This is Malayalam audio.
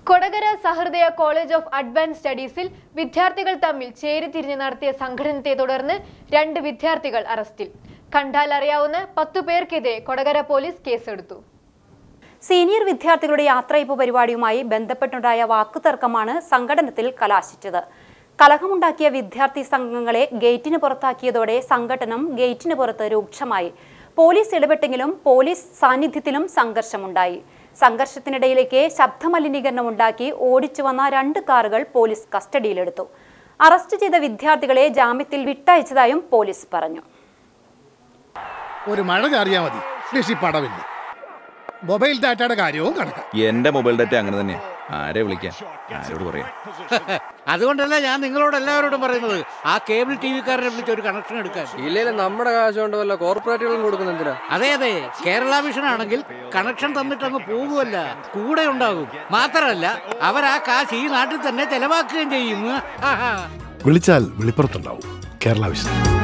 Kodakara Sahrudaya college of advance സ്റ്റഡീസിൽ വിദ്യാർത്ഥികൾ തമ്മിൽ ചേരിതിരിഞ്ഞ് നടത്തിയ സംഘടനത്തെ തുടർന്ന് രണ്ട് വിദ്യാർത്ഥികൾ അറസ്റ്റിൽ കണ്ടാൽ അറിയാവുന്ന പത്തു പേർക്കെതിരെ കൊടകര പോലീസ് കേസെടുത്തു സീനിയർ വിദ്യാർത്ഥികളുടെ യാത്രയപ്പ് പരിപാടിയുമായി ബന്ധപ്പെട്ടുണ്ടായ വാക്കുതർക്കമാണ് സംഘടനത്തിൽ കലാശിച്ചത് കലഹമുണ്ടാക്കിയ വിദ്യാർത്ഥി സംഘങ്ങളെ ഗേറ്റിന് പുറത്താക്കിയതോടെ സംഘടനം ഗേറ്റിന് പുറത്ത് രൂക്ഷമായി പോലീസ് ഇടപെട്ടെങ്കിലും പോലീസ് സാന്നിധ്യത്തിലും സംഘർഷമുണ്ടായി സംഘർഷത്തിനിടയിലേക്ക് ശബ്ദമലിനീകരണം ഉണ്ടാക്കി ഓടിച്ചു വന്ന രണ്ട് കാറുകൾ പോലീസ് കസ്റ്റഡിയിലെടുത്തു അറസ്റ്റ് ചെയ്ത വിദ്യാർത്ഥികളെ ജാമ്യത്തിൽ വിട്ടയച്ചതായും പോലീസ് പറഞ്ഞു ഒരു മഴ ചാറിയാ മതി രക്ഷിപ്പടവില്ല മൊബൈൽ ഡാറ്റയുടെ കാര്യവും കണക്കാം എന്റെ മൊബൈൽ ഡാറ്റ അങ്ങനെ തന്നെയാ ആരെ വിളിക്കാൻ ആരോട് പറയാം അതുകൊണ്ടല്ല ഞാൻ നിങ്ങളോട് എല്ലാവരോടും പറയുന്നത് ആ കേബിൾ ടി വിക്കാരനെ വിളിച്ച് ഒരു കണക്ഷൻ എടുക്കാൻ ഇല്ലേലും നമ്മുടെ കാശ് കൊണ്ട് വല്ല കോർപ്പറേറ്റുകളും കൊടുക്കുന്ന എന്തിനാ അതെ അതെ കേരള വിഷൻ ആണെങ്കിൽ കണക്ഷൻ തന്നിട്ട് അങ്ങ് പോകുമല്ല കൂടെ ഉണ്ടാകും മാത്രമല്ല അവർ ആ കാശ് ഈ നാട്ടിൽ തന്നെ ചെലവാക്കുകയും ചെയ്യും വിളിച്ചാൽ വെളിപ്പുറത്തുണ്ടാവും കേരള വിഷൻ